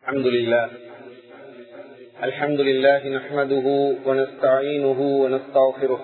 الحمد لله الحمد لله نحمده ونستعينه ونستغفره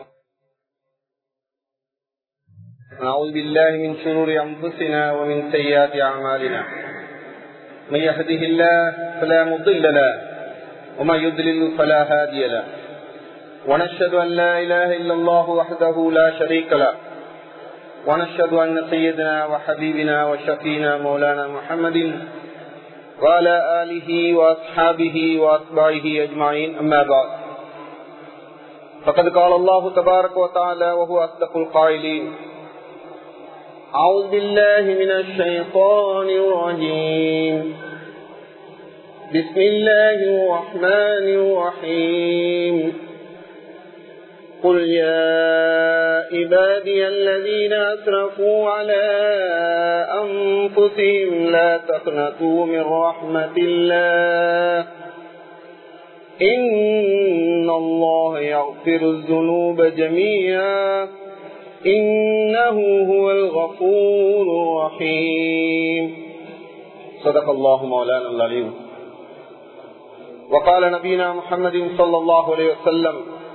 نعوذ بالله من شرور أنفسنا ومن سيئات أعمالنا من يهده الله فلا مضل له ومن يضلل فلا هادي له ونشهد أن لا إله إلا الله وحده لا شريك له ونشهد أن سيدنا وحبيبنا وشفينا مولانا محمد وعلى آله وأصحابه وأتباعه أجمعين أما بعد فقد قال الله تبارك وتعالى وهو أصدق القائلين أعوذ بالله من الشيطان الرجيم بسم الله الرحمن الرحيم قل يا عبادي الذين أسرفوا على أنفسهم لا تقنطوا من رحمة الله إن الله يغفر الذنوب جميعا إنه هو الغفور الرحيم صدق الله مولانا العليم وقال نبينا محمد صلى الله عليه وسلم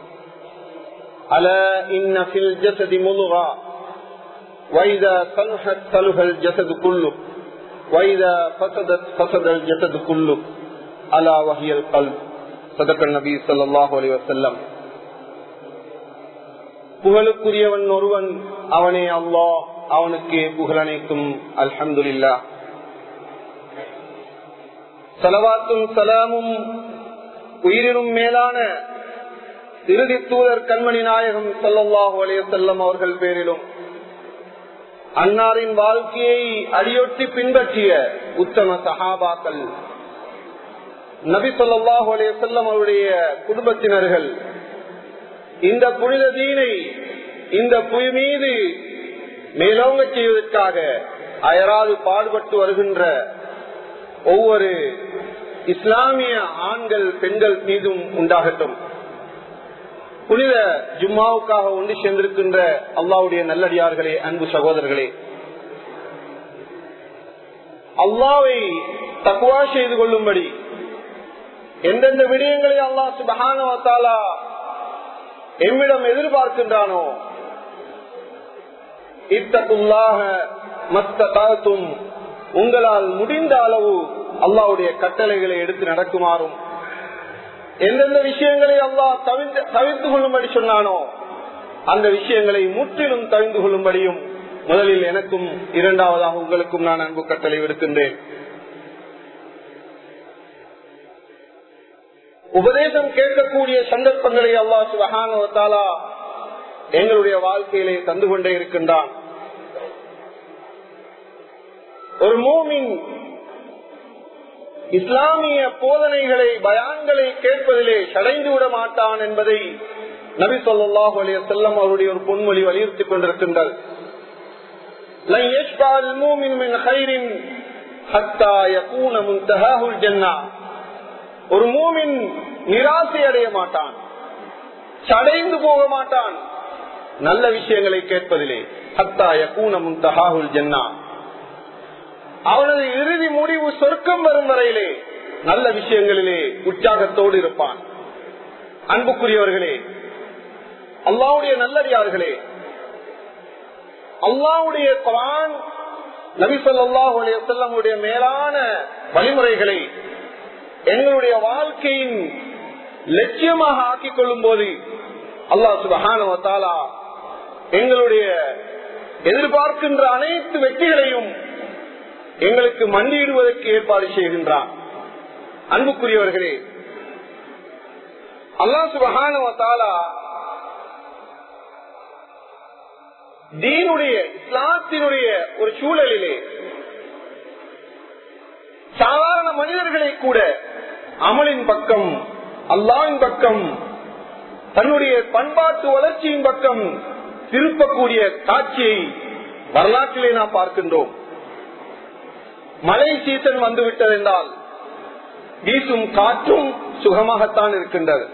ألا إن في الجسد مضغة وإذا صلحت صلح الجسد كله وإذا فسدت فسد الجسد كله ألا وهي القلب صدق النبي صلى الله عليه وسلم புகழுக்குரியவன் ஒருவன் அவனே அல்லா அவனுக்கே புகழனைக்கும் அல்ஹம்துல்லா சலவாத்தும் சலாமும் உயிரினும் மேலான இறுதி தூதர் கண்மணி நாயகம் சொல்லல்லாஹு அலைய செல்லம் அவர்கள் பேரிலும் அன்னாரின் வாழ்க்கையை அடியொட்டி பின்பற்றிய உத்தம சஹாபாக்கள் நபி சொல்லாஹு அலைய செல்லம் அவருடைய குடும்பத்தினர்கள் இந்த புனித தீனை இந்த புய் மீது மேலோங்க செய்வதற்காக அயராது பாடுபட்டு வருகின்ற ஒவ்வொரு இஸ்லாமிய ஆண்கள் பெண்கள் மீதும் உண்டாகட்டும் புனித ஜும்மாவுக்காக ஒன்று சேர்ந்திருக்கின்ற அல்லாவுடைய நல்லடியார்களே அன்பு சகோதரர்களே அல்லாவை தக்குவா செய்து கொள்ளும்படி எந்தெந்த விடயங்களை அல்லாஹ் சுபகானவத்தாலா எம்மிடம் எதிர்பார்க்கின்றானோ இத்தக்குள்ளாக மத்த காலத்தும் உங்களால் முடிந்த அளவு அல்லாவுடைய கட்டளைகளை எடுத்து நடக்குமாறும் எந்தெந்த விஷயங்களை அல்லா தவிர்த்து கொள்ளும்படி சொன்னானோ அந்த விஷயங்களை முற்றிலும் தவிர்த்து கொள்ளும்படியும் முதலில் எனக்கும் இரண்டாவதாக உங்களுக்கும் நான் அன்பு கட்டளை விடுக்கின்றேன் உபதேசம் கேட்கக்கூடிய சந்தர்ப்பங்களை அல்லா சுபகானவத்தாலா எங்களுடைய வாழ்க்கையிலே தந்து கொண்டே இருக்கின்றான் ஒரு மூமின் இஸ்லாமிய போதனைகளை பயான்களை கேட்பதிலே சடைந்து விட மாட்டான் என்பதை நபி சொல்லாஹு அலைய செல்லம் அவருடைய ஒரு பொன்மொழி வலியுறுத்திக் கொண்டிருக்கின்றார் ஒரு மூமின் நிராசை அடைய மாட்டான் சடைந்து போக மாட்டான் நல்ல விஷயங்களை கேட்பதிலே ஹத்தா யகூனமுன் தஹாஹுல் ஜன்னா அவனது இறுதி முடிவு சொர்க்கம் வரும் வரையிலே நல்ல விஷயங்களிலே உற்சாகத்தோடு இருப்பான் அன்புக்குரியவர்களே அல்லாவுடைய நல்லடியார்களே அல்லாவுடைய குரான் நபி சொல்லாஹுடைய செல்லமுடைய மேலான வழிமுறைகளை எங்களுடைய வாழ்க்கையின் லட்சியமாக ஆக்கிக் கொள்ளும் போது அல்லாஹ் சுபஹானவத்தாலா எங்களுடைய எதிர்பார்க்கின்ற அனைத்து வெற்றிகளையும் எங்களுக்கு மண்டியிடுவதற்கு ஏற்பாடு செய்கின்றான் அன்புக்குரியவர்களே அல்லா சுபகானவத்தாலா தீனுடைய இஸ்லாத்தினுடைய ஒரு சூழலிலே சாதாரண மனிதர்களை கூட அமலின் பக்கம் அல்லாவின் பக்கம் தன்னுடைய பண்பாட்டு வளர்ச்சியின் பக்கம் திருப்பக்கூடிய காட்சியை வரலாற்றிலே நாம் பார்க்கின்றோம் மழை சீசன் வந்துவிட்டது என்றால் வீசும் காற்றும் சுகமாகத்தான் இருக்கின்றது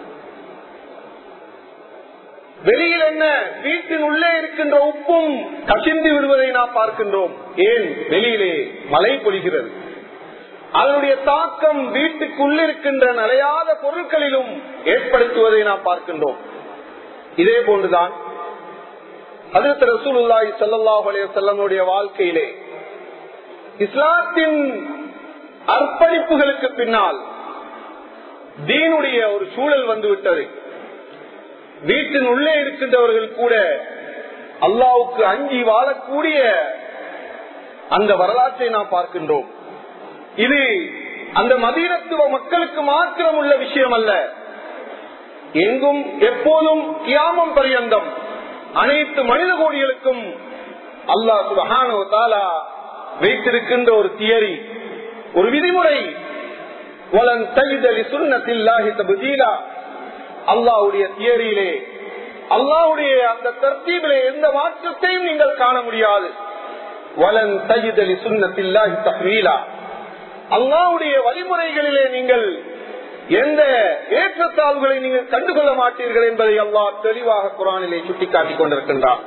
வெளியில் என்ன வீட்டின் உள்ளே இருக்கின்ற உப்பும் கசிந்து விடுவதை நாம் பார்க்கின்றோம் ஏன் வெளியிலே மழை பொழிகிறது அதனுடைய தாக்கம் வீட்டுக்குள்ளிருக்கின்ற நிலையாத பொருட்களிலும் ஏற்படுத்துவதை நாம் பார்க்கின்றோம் இதே போன்றுதான் அதற்கு ரசூலுல்லாஹி ஸல்லல்லாஹு அலைஹி வஸல்லமுடைய வாழ்க்கையிலே இஸ்லாத்தின் அர்ப்பணிப்புகளுக்கு பின்னால் தீனுடைய ஒரு சூழல் வந்துவிட்டது வீட்டின் உள்ளே இருக்கின்றவர்கள் கூட அல்லாவுக்கு அஞ்சி வாழக்கூடிய அந்த வரலாற்றை நாம் பார்க்கின்றோம் இது அந்த மதீனத்துவ மக்களுக்கு மாத்திரம் உள்ள விஷயம் அல்ல எங்கும் எப்போதும் கியாமம் பரியந்தம் அனைத்து மனித கோடிகளுக்கும் அல்லாஹ் சுபஹானோ தாலா வைத்திருக்கின்ற ஒரு தியரி ஒரு விதிமுறை வலன் தைதலி சுண்ணத்தில்லாஹி தபுதீலா அல்லாவுடைய தியரியிலே அல்லாவுடைய அந்த தர்த்தீபிலே எந்த மாற்றத்தையும் நீங்கள் காண முடியாது வலன் தைதலி சுண்ணத்தில்லாஹி தஹ்வீலா அல்லாவுடைய வழிமுறைகளிலே நீங்கள் எந்த ஏற்றத்தாழ்வுகளை நீங்கள் கண்டுகொள்ள மாட்டீர்கள் என்பதை அல்லாஹ் தெளிவாக குரானிலே சுட்டிக்காட்டிக் கொண்டிருக்கின்றார்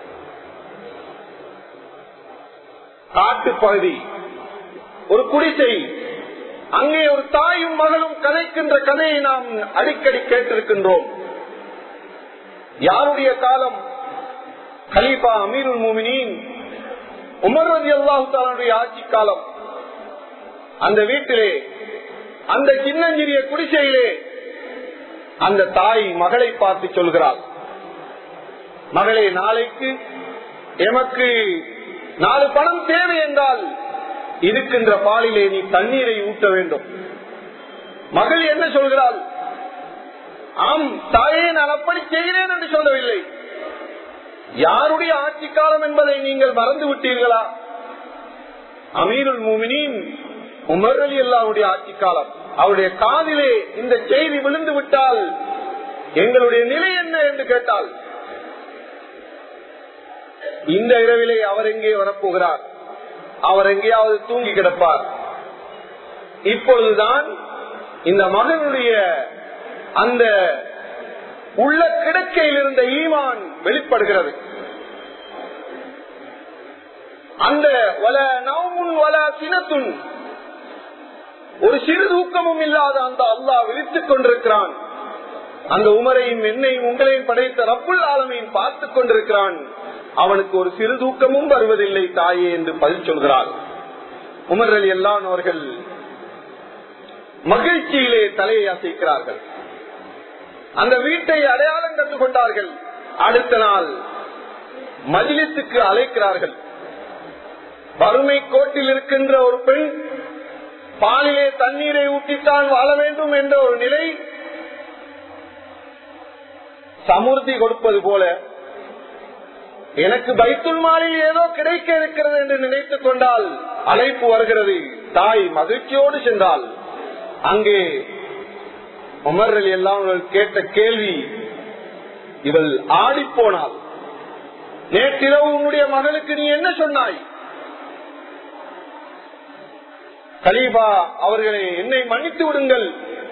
காட்டுப்பகுதி ஒரு குடிசை அங்கே ஒரு தாயும் மகளும் கதைக்கின்ற கதையை நாம் அடிக்கடி கேட்டிருக்கின்றோம் யாருடைய காலம் கலீஃபா அமீருல் மூமினின் உமர் ரதி அல்லாஹு ஆட்சி காலம் அந்த வீட்டிலே அந்த சின்னஞ்சிறிய குடிசையிலே அந்த தாய் மகளை பார்த்து சொல்கிறாள் மகளே நாளைக்கு எமக்கு நாலு பணம் தேவை என்றால் இருக்கின்ற பாலிலே நீ தண்ணீரை ஊட்ட வேண்டும் மகள் என்ன சொல்கிறாள் ஆம் தாயே நான் அப்படி செய்கிறேன் என்று சொல்லவில்லை யாருடைய ஆட்சி காலம் என்பதை நீங்கள் மறந்து விட்டீர்களா அமீருல் மூமினின் உமர் அலி அல்லாவுடைய ஆட்சி காலம் அவருடைய காதிலே இந்த செய்தி விழுந்து விட்டால் எங்களுடைய நிலை என்ன என்று கேட்டால் இந்த இரவிலே அவர் எங்கே வரப்போகிறார் அவர் எங்கேயாவது தூங்கி கிடப்பார் இப்பொழுதுதான் இந்த மகனுடைய அந்த உள்ள கிடக்கையில் இருந்த ஈமான் வெளிப்படுகிறது அந்த வல நவமுன் வல சினத்துன் ஒரு சிறு தூக்கமும் இல்லாத அந்த அல்லாஹ் விழித்துக் கொண்டிருக்கிறான் அந்த உமரையும் என்னையும் உங்களையும் படைத்த ரப்புல் ஆலமையும் பார்த்துக் கொண்டிருக்கிறான் அவனுக்கு ஒரு சிறு தூக்கமும் வருவதில்லை தாயே என்று பதில் சொல்கிறார் உமர் அலி அல்லான் அவர்கள் மகிழ்ச்சியிலே தலையை அசைக்கிறார்கள் அந்த வீட்டை அடையாளம் கற்றுக் கொண்டார்கள் அடுத்த நாள் மஜிலிசுக்கு அழைக்கிறார்கள் வறுமை கோட்டில் இருக்கின்ற ஒரு பெண் பாலிலே தண்ணீரை ஊட்டித்தான் வாழ வேண்டும் என்ற ஒரு நிலை சமுர்த்தி கொடுப்பது போல எனக்கு பைத்துல் மாலில் ஏதோ கிடைக்க இருக்கிறது என்று நினைத்துக் கொண்டால் அழைப்பு வருகிறது தாய் மகிழ்ச்சியோடு சென்றால் அங்கே உமர்கள் எல்லாம் கேட்ட கேள்வி இவள் ஆடி போனாள் நேற்றிரவு உன்னுடைய மகளுக்கு நீ என்ன சொன்னாய் கலீபா அவர்களே என்னை மன்னித்து விடுங்கள்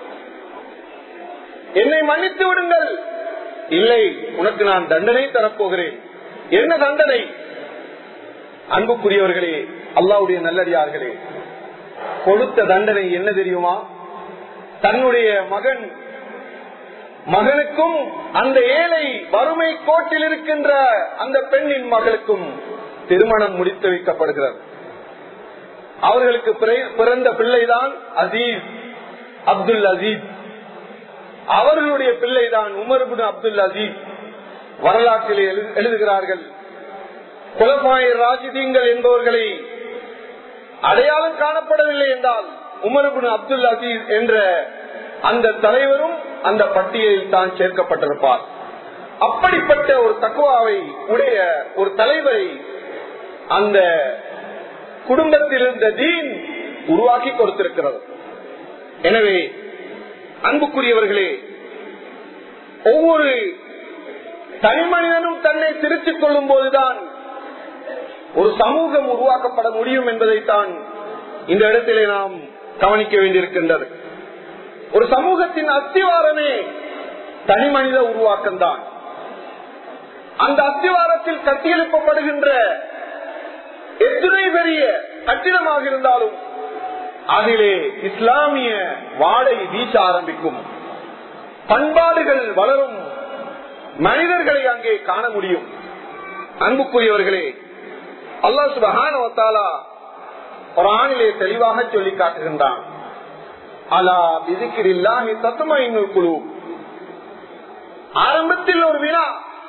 என்னை மன்னித்து விடுங்கள் இல்லை உனக்கு நான் தண்டனை தரப்போகிறேன் என்ன தண்டனை அன்புக்குரியவர்களே அல்லாவுடைய நல்லடியார்களே கொடுத்த தண்டனை என்ன தெரியுமா தன்னுடைய மகன் மகனுக்கும் அந்த ஏழை வறுமை கோட்டில் இருக்கின்ற அந்த பெண்ணின் மகளுக்கும் திருமணம் முடித்து வைக்கப்படுகிறது அவர்களுக்கு பிறந்த பிள்ளைதான் அசீஸ் அப்துல் அசீஸ் அவர்களுடைய பிள்ளைதான் உமர்புன் அப்துல் அசீஸ் வரலாற்றிலே எழுதுகிறார்கள் குலபாய ராஜிதீங்கள் என்பவர்களை அடையாளம் காணப்படவில்லை என்றால் உமர்புன் அப்துல் அசீஸ் என்ற அந்த தலைவரும் அந்த பட்டியலில் தான் சேர்க்கப்பட்டிருப்பார் அப்படிப்பட்ட ஒரு தக்குவாவை உடைய ஒரு தலைவரை அந்த குடும்பத்தில் இருந்த தீன் உருவாக்கி கொடுத்திருக்கிறது எனவே அன்புக்குரியவர்களே ஒவ்வொரு தனி மனிதனும் தன்னை திருத்திக் கொள்ளும் போதுதான் ஒரு சமூகம் உருவாக்கப்பட முடியும் என்பதைத்தான் இந்த இடத்திலே நாம் கவனிக்க வேண்டியிருக்கின்றது ஒரு சமூகத்தின் அஸ்திவாரமே தனி மனித உருவாக்கம்தான் அந்த அஸ்திவாரத்தில் கட்டியெழுப்பப்படுகின்ற எத்தனை பெரிய கட்டிடமாக இருந்தாலும் அதிலே இஸ்லாமிய வாடை வீச ஆரம்பிக்கும் பண்பாடுகள் வளரும் மனிதர்களை அங்கே காண முடியும் அன்புக்குரியவர்களே அல்லா சுபஹானவத்தாலா ஒரு ஆணிலே தெளிவாக சொல்லி காட்டுகின்றான் அலா விதிக்கிறில்லாஹி தத்துவ இன்னொரு குழு ஆரம்பத்தில் ஒரு வினா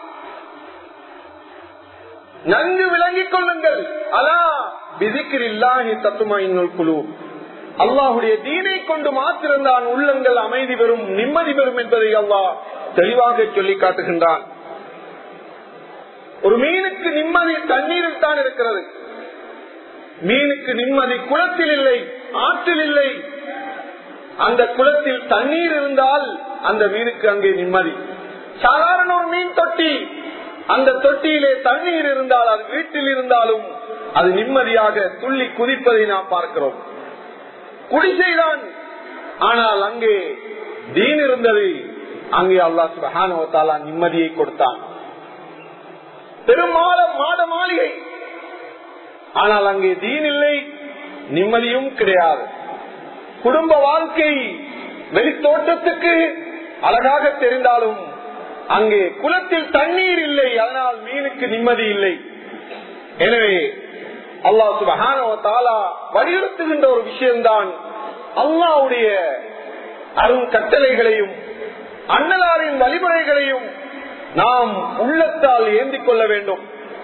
நன்கு விளங்கிக் கொள்ளுங்கள் அலா விதிக்கிறில்லாஹி தத்துவ இன்னொரு குழு அல்லாஹுடைய தீனை கொண்டு மாத்திருந்தான் உள்ளங்கள் அமைதி பெறும் நிம்மதி பெறும் என்பதை அல்லாஹ் தெளிவாக சொல்லி காட்டுகின்றான் ஒரு மீனுக்கு நிம்மதி தண்ணீரில் தான் இருக்கிறது மீனுக்கு நிம்மதி குளத்தில் இல்லை ஆற்றில் இல்லை அந்த குளத்தில் தண்ணீர் இருந்தால் அந்த மீனுக்கு அங்கே நிம்மதி சாதாரண ஒரு மீன் தொட்டி அந்த தொட்டியிலே தண்ணீர் இருந்தால் அது வீட்டில் இருந்தாலும் அது நிம்மதியாக துள்ளி குதிப்பதை நாம் பார்க்கிறோம் குடிசைதான் ஆனால் அங்கே தீன் இருந்தது அங்கே அல்லா சுபஹானுவத்தாலா நிம்மதியை கொடுத்தான் பெரும்பாலும் மாட மாளிகை ஆனால் அங்கே தீன் இல்லை நிம்மதியும் கிடையாது குடும்ப வாழ்க்கை வெளித்தோட்டத்துக்கு அழகாக தெரிந்தாலும் அங்கே குளத்தில் தண்ணீர் இல்லை அதனால் மீனுக்கு நிம்மதி இல்லை எனவே அல்லாஹ் சுபஹானவத்தாலா வலியுறுத்துகின்ற ஒரு விஷயம்தான் அல்லாவுடைய அரும் கட்டளைகளையும் அன்னலாரின் வழிமுறைகளையும் நாம் உள்ளத்தால் ஏந்திக் கொள்ள வேண்டும்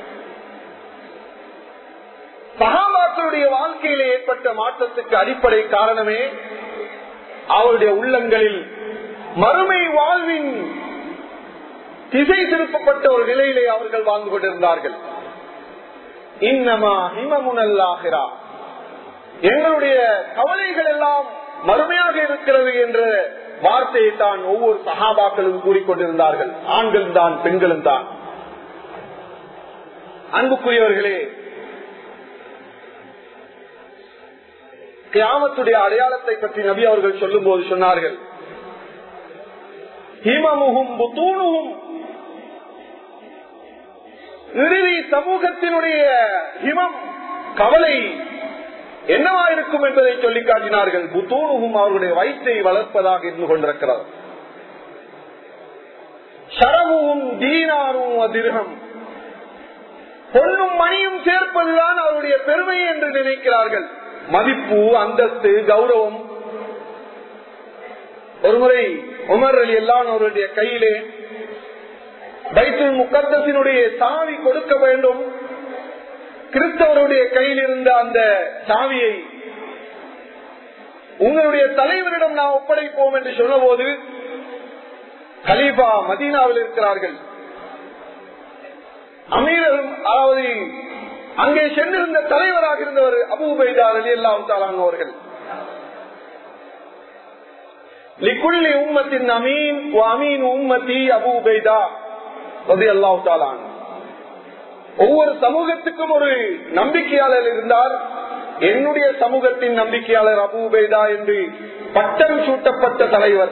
சகாபாக்களுடைய வாழ்க்கையில ஏற்பட்ட மாற்றத்துக்கு அடிப்படை காரணமே அவருடைய உள்ளங்களில் மறுமை வாழ்வின் திசை திருப்பப்பட்ட ஒரு நிலையிலே அவர்கள் வாழ்ந்து கொண்டிருந்தார்கள் இன்னமா ஹிமமுனல்லாகிறா எங்களுடைய கவலைகள் எல்லாம் மறுமையாக இருக்கிறது என்ற வார்த்தையை தான் ஒவ்வொரு சகாபாக்களும் கூறிக்கொண்டிருந்தார்கள் ஆண்கள் தான் பெண்களும் தான் அன்புக்குரியவர்களே கியாமத்துடைய அடையாளத்தை பற்றி நபி அவர்கள் சொல்லும் போது சொன்னார்கள் ஹிமமுகும் புத்தூணுகும் இறுதி சமூகத்தினுடைய ஹிமம் கவலை என்னவா இருக்கும் என்பதை சொல்லி காட்டினார்கள் புத்தூணுகும் அவர்களுடைய வயிற்றை வளர்ப்பதாக இருந்து கொண்டிருக்கிறது சரமும் தீனாரும் அதிர்கம் பொண்ணும் மணியும் சேர்ப்பதுதான் அவருடைய பெருமை என்று நினைக்கிறார்கள் மதிப்பு அந்தஸ்து கௌரவம் ஒருமுறை உமர் அலி எல்லாம் அவருடைய கையிலே பைத்துல் முக்கத்தினுடைய சாவி கொடுக்க வேண்டும் கிறிஸ்தவருடைய கையில் இருந்த அந்த சாவியை உங்களுடைய தலைவரிடம் நாம் ஒப்படைப்போம் என்று சொன்னபோது கலீபா மதீனாவில் இருக்கிறார்கள் அமீரரும் அதாவது அங்கே சென்றிருந்த தலைவராக இருந்தவர் அபூபைதார் அலி அல்லாம் தாலான் அவர்கள் லிக்குள்ளி உம்மத்தின் அமீன் அமீன் உம்மத்தி அபூபைதா ரதி அல்லாஹ் தாலான் ஒவ்வொரு சமூகத்துக்கும் ஒரு நம்பிக்கையாளர் இருந்தார் என்னுடைய சமூகத்தின் நம்பிக்கையாளர் அபூபைதா என்று பட்டம் சூட்டப்பட்ட தலைவர்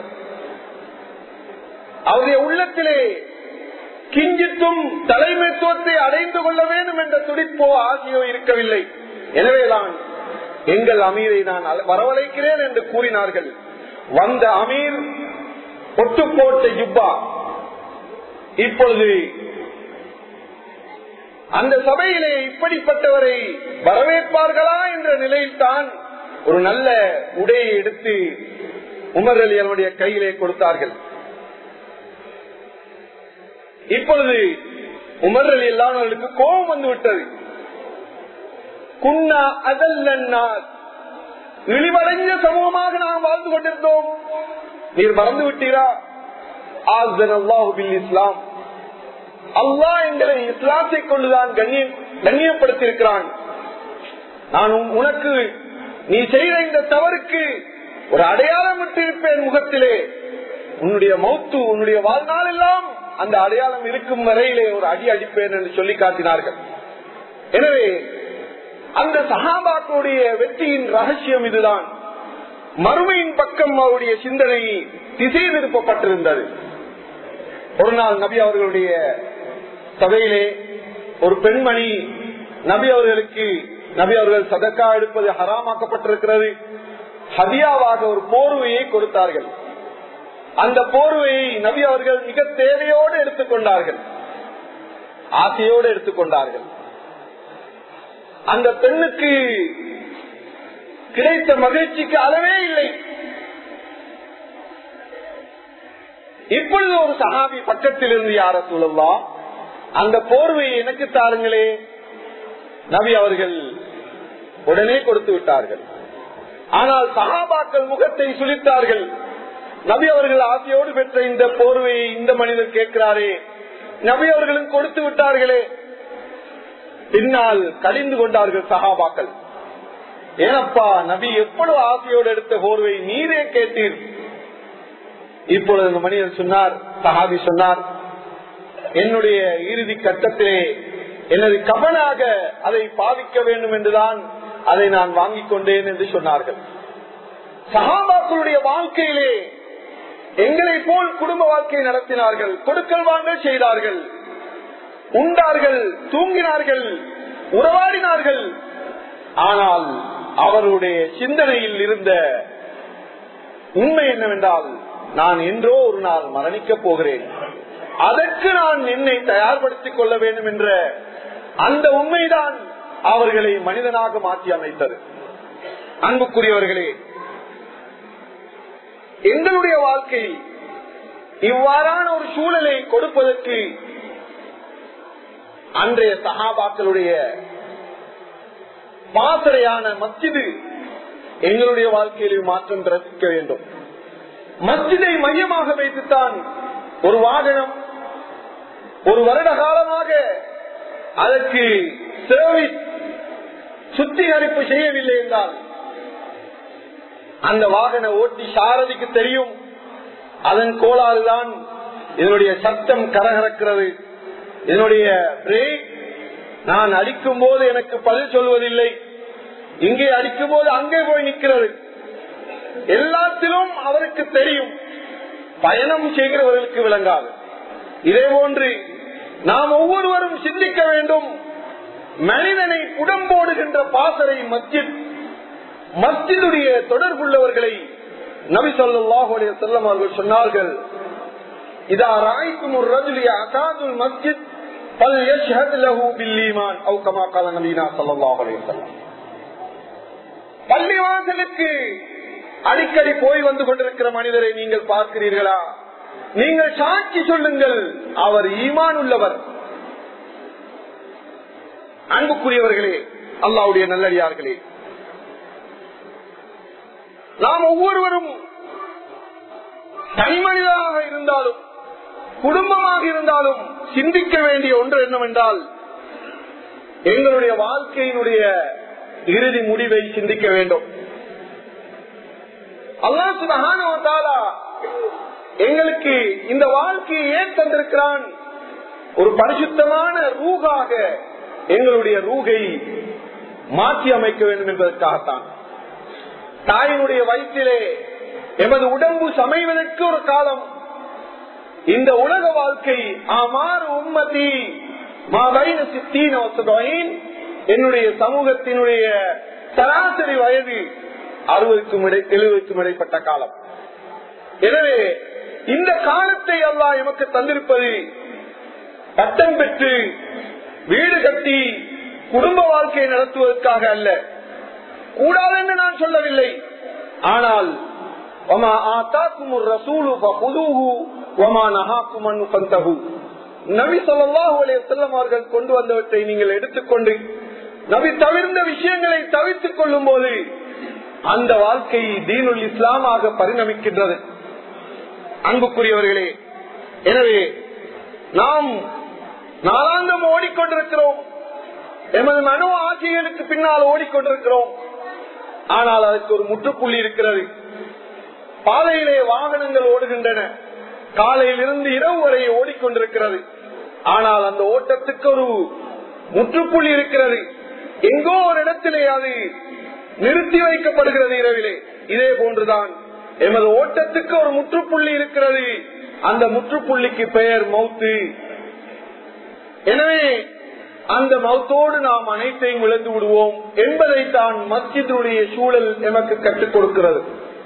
அவருடைய உள்ளத்திலே கிஞ்சித்தும் தலைமைத்துவத்தை அடைந்து கொள்ள வேண்டும் என்ற துடிப்போ ஆகியோ இருக்கவில்லை எனவேதான் எங்கள் அமீரை நான் வரவழைக்கிறேன் என்று கூறினார்கள் வந்த அமீர் ஒட்டு போட்ட ஜுப்பா இப்பொழுது அந்த சபையிலே இப்படிப்பட்டவரை வரவேற்பார்களா என்ற நிலையில்தான் ஒரு நல்ல உடையை எடுத்து உமர் அலி அவனுடைய கையிலே கொடுத்தார்கள் இப்பொழுது உமர் அலி அல்லாமர்களுக்கு கோபம் வந்து விட்டது குன்னா அதல்லா இழிவடைஞ்ச சமூகமாக நாம் வாழ்ந்து கொண்டிருந்தோம் நீர் மறந்து விட்டீரா ஆசன் அல்லாஹு இஸ்லாம் அல்லாஹ் எங்களை இஸ்லாத்தை கொண்டுதான் கண்ணியம் கண்ணியப்படுத்தியிருக்கிறான் நான் உனக்கு நீ செய்த இந்த தவறுக்கு ஒரு அடையாளம் விட்டிருப்பேன் முகத்திலே உன்னுடைய மௌத்து உன்னுடைய வாழ்நாள் எல்லாம் அந்த அடையாளம் இருக்கும் வரையிலே ஒரு அடி அடிப்பேன் என்று சொல்லி காட்டினார்கள் எனவே அந்த சகாபாக்களுடைய வெற்றியின் ரகசியம் இதுதான் மறுமையின் பக்கம் அவருடைய சிந்தனை திசை திருப்பப்பட்டிருந்தது ஒரு நாள் நபி அவர்களுடைய சபையிலே ஒரு பெண்மணி நபி அவர்களுக்கு நபி அவர்கள் சதக்கா எடுப்பது ஹராமாக்கப்பட்டிருக்கிறது ஹதியாவாக ஒரு போர்வையை கொடுத்தார்கள் அந்த போர்வையை நபி அவர்கள் மிக தேவையோடு எடுத்துக்கொண்டார்கள் ஆசையோடு எடுத்துக்கொண்டார்கள் அந்த பெண்ணுக்கு கிடைத்த மகிழ்ச்சிக்கு அளவே இல்லை இப்பொழுது ஒரு சகாபி பக்கத்தில் இருந்து யார சொல்லலாம் அந்த போர்வையை எனக்கு தாருங்களே நபி அவர்கள் உடனே கொடுத்து விட்டார்கள் ஆனால் சகாபாக்கள் முகத்தை சுழித்தார்கள் நபி அவர்கள் ஆசையோடு பெற்ற இந்த போர்வையை இந்த மனிதர் கேட்கிறாரே நபி அவர்களும் கொடுத்து விட்டார்களே பின்னால் கழிந்து கொண்டார்கள் சகாபாக்கள் ஏனப்பா நபி எவ்வளவு ஆசையோடு எடுத்த போர்வை நீரே கேட்டீர் இப்பொழுது அந்த மனிதன் சொன்னார் சஹாபி சொன்னார் என்னுடைய இறுதி கட்டத்திலே எனது கபனாக அதை பாவிக்க வேண்டும் என்றுதான் அதை நான் வாங்கிக் கொண்டேன் என்று சொன்னார்கள் சகாபாக்களுடைய வாழ்க்கையிலே எங்களை போல் குடும்ப வாழ்க்கை நடத்தினார்கள் கொடுக்கல் வாங்கல் செய்தார்கள் உண்டார்கள் தூங்கினார்கள் உறவாடினார்கள் ஆனால் அவருடைய சிந்தனையில் இருந்த உண்மை என்னவென்றால் நான் என்றோ ஒரு நாள் மரணிக்கப் போகிறேன் அதற்கு நான் என்னை தயார்படுத்திக் கொள்ள வேண்டும் என்ற அந்த உண்மைதான் அவர்களை மனிதனாக மாற்றி அமைத்தது அன்புக்குரியவர்களே எங்களுடைய வாழ்க்கை இவ்வாறான ஒரு சூழலை கொடுப்பதற்கு அன்றைய சகாபாக்களுடைய பாசறையான மஸ்ஜிது எங்களுடைய வாழ்க்கையில் மாற்றம் பிறப்பிக்க வேண்டும் மஸ்ஜிதை மையமாக வைத்துத்தான் ஒரு வாகனம் ஒரு வருட காலமாக அதற்கு சர்வீஸ் சுத்திகரிப்பு செய்யவில்லை என்றால் அந்த வாகன ஓட்டி சாரதிக்கு தெரியும் அதன் கோளாறுதான் இதனுடைய சத்தம் கரகரக்கிறது இதனுடைய பிரேக் நான் அடிக்கும் போது எனக்கு பதில் சொல்வதில்லை இங்கே அடிக்கும் போது அங்கே போய் நிற்கிறது எல்லாத்திலும் அவருக்கு தெரியும் பயணம் செய்கிறவர்களுக்கு விளங்காது இதே போன்று நாம் ஒவ்வொருவரும் சிந்திக்க வேண்டும் மனிதனை புடம்போடுகின்ற பாசறை மஸ்ஜித் மஸ்ஜிதுடைய தொடர்புள்ளவர்களை நபி சொல்லாஹுடைய செல்லம் அவர்கள் சொன்னார்கள் இதா ராய்க்கும் ஒரு ரஜுலிய அசாதுல் மஸ்ஜித் பல் யஷ்ஹத் லஹு பில் ஈமான் அவு கமா கால நபீனா ஸல்லல்லாஹு அலைஹி வஸல்லம் பள்ளிவாசலுக்கு அடிக்கடி போய் வந்து கொண்டிருக்கிற மனிதரை நீங்கள் பார்க்கிறீர்களா நீங்கள் சாட்சி சொல்லுங்கள் அவர் ஈமான் உள்ளவர் அன்புக்குரியவர்களே அல்லாவுடைய நல்லடியார்களே நாம் ஒவ்வொருவரும் தனி மனிதனாக இருந்தாலும் குடும்பமாக இருந்தாலும் சிந்திக்க வேண்டிய ஒன்று என்னவென்றால் எங்களுடைய வாழ்க்கையினுடைய இறுதி முடிவை சிந்திக்க வேண்டும் அல்லா சுபகான எங்களுக்கு இந்த வாழ்க்கையை ஏன் தந்திருக்கிறான் ஒரு பரிசுத்தமான ரூகாக எங்களுடைய ரூகை மாற்றி அமைக்க வேண்டும் என்பதற்காகத்தான் தாயினுடைய வயிற்றிலே எமது உடம்பு சமைவதற்கு ஒரு காலம் இந்த உலக வாழ்க்கை ஆமாறு உம்மதி மாபைன சித்தீன என்னுடைய சமூகத்தினுடைய சராசரி வயது அறுபதுக்கும் இடை எழுபதுக்கும் இடைப்பட்ட காலம் எனவே இந்த காலத்தை அல்லாஹ் எமக்கு தந்திருப்பது பட்டம் பெற்று வீடு கட்டி குடும்ப வாழ்க்கையை நடத்துவதற்காக அல்ல கூடாது என்று நான் சொல்லவில்லை ஆனால் நபி அவர்கள் கொண்டு வந்தவற்றை நீங்கள் எடுத்துக்கொண்டு நபி தவிர்ந்த விஷயங்களை தவிர்த்துக் கொள்ளும் போது அந்த வாழ்க்கை தீனுல் இஸ்லாமாக பரிணமிக்கின்றது அன்புக்குரியவர்களே எனவே நாம் நாளாந்தம் ஓடிக்கொண்டிருக்கிறோம் எமது மனோ ஆட்சிகளுக்கு பின்னால் ஓடிக்கொண்டிருக்கிறோம் ஆனால் அதற்கு ஒரு முற்றுப்புள்ளி இருக்கிறது பாதையிலே வாகனங்கள் ஓடுகின்றன காலையிலிருந்து இரவு வரை ஓடிக்கொண்டிருக்கிறது ஆனால் அந்த ஓட்டத்துக்கு ஒரு முற்றுப்புள்ளி இருக்கிறது எங்கோ ஒரு இடத்திலே அது நிறுத்தி வைக்கப்படுகிறது இரவிலே இதே போன்றுதான் எமது ஓட்டத்துக்கு ஒரு முற்றுப்புள்ளி இருக்கிறது அந்த முற்றுப்புள்ளிக்கு பெயர் மௌத்து எனவே அந்த மௌத்தோடு நாம் அனைத்தையும் இழந்து விடுவோம் என்பதைத்தான் மஸ்ஜிதுடைய சூழல் எமக்கு கற்றுக் கொடுக்கிறது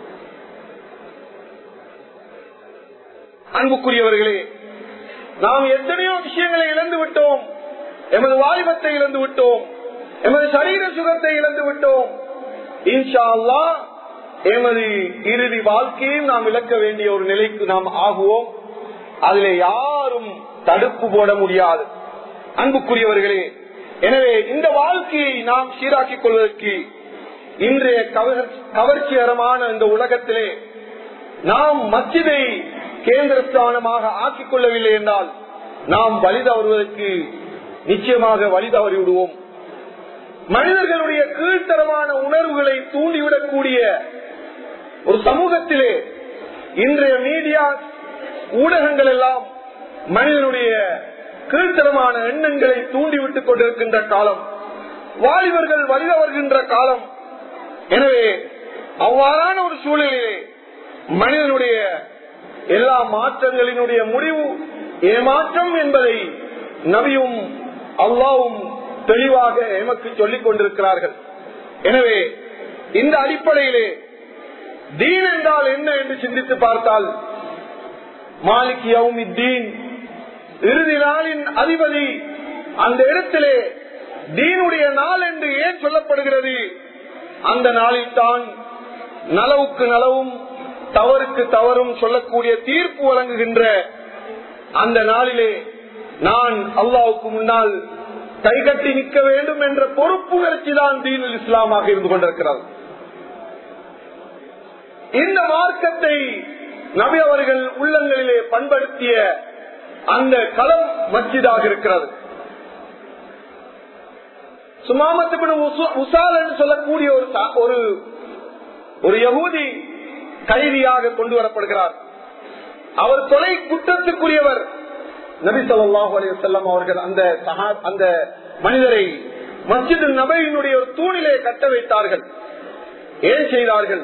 அன்புக்குரியவர்களே நாம் எத்தனையோ விஷயங்களை இழந்து விட்டோம் எமது வாலிபத்தை இழந்து விட்டோம் எமது சரீர சுகத்தை இழந்து விட்டோம் இன்ஷா அல்லா எமது இறுதி வாழ்க்கையும் நாம் இழக்க வேண்டிய ஒரு நிலைக்கு நாம் ஆகுவோம் அதிலே யாரும் தடுப்பு போட முடியாது அன்புக்குரியவர்களே எனவே இந்த வாழ்க்கையை நாம் சீராக்கிக் கொள்வதற்கு இன்றைய கவர்ச்சிகரமான இந்த உலகத்திலே நாம் மச்சிதை கேந்திரஸ்தானமாக ஆக்கிக் கொள்ளவில்லை என்றால் நாம் வழி தவறுவதற்கு நிச்சயமாக வழி தவறி விடுவோம் மனிதர்களுடைய கீழ்த்தரமான உணர்வுகளை தூண்டிவிடக்கூடிய ஒரு சமூகத்திலே இன்றைய மீடியா ஊடகங்கள் எல்லாம் மனிதனுடைய கீழ்த்தரமான எண்ணங்களை தூண்டிவிட்டுக் கொண்டிருக்கின்ற காலம் வாலிபர்கள் வழித வருகின்ற காலம் எனவே அவ்வாறான ஒரு சூழலிலே மனிதனுடைய எல்லா மாற்றங்களினுடைய முடிவு ஏமாற்றம் என்பதை நபியும் அல்லாவும் தெளிவாக எமக்கு சொல்லிக் கொண்டிருக்கிறார்கள் எனவே இந்த அடிப்படையிலே தீன் என்றால் என்ன என்று சிந்தித்து பார்த்தால் மாலிக் யவுமித்தீன் இறுதி நாளின் அதிபதி அந்த இடத்திலே தீனுடைய நாள் என்று ஏன் சொல்லப்படுகிறது அந்த நாளில் தான் நலவுக்கு நலவும் தவறுக்கு தவறும் சொல்லக்கூடிய தீர்ப்பு வழங்குகின்ற அந்த நாளிலே நான் அல்லாவுக்கு முன்னால் கைகட்டி நிற்க வேண்டும் என்ற பொறுப்புணர்ச்சி தான் தீனுல் இஸ்லாமாக இருந்து கொண்டிருக்கிறது இந்த மார்க்கத்தை நபி அவர்கள் உள்ளங்களிலே பண்படுத்திய அந்த களம் மஸ்ஜிதாக இருக்கிறது சுமாமத்து உசால் என்று சொல்லக்கூடிய ஒரு ஒரு ஒரு யகூதி கைதியாக கொண்டு வரப்படுகிறார் அவர் கொலை குற்றத்துக்குரியவர் நபி சொல்லாஹு அலி செல்லம் அவர்கள் அந்த அந்த மனிதரை மஸ்ஜித் நபையினுடைய ஒரு தூணிலே கட்ட வைத்தார்கள் ஏன் செய்தார்கள்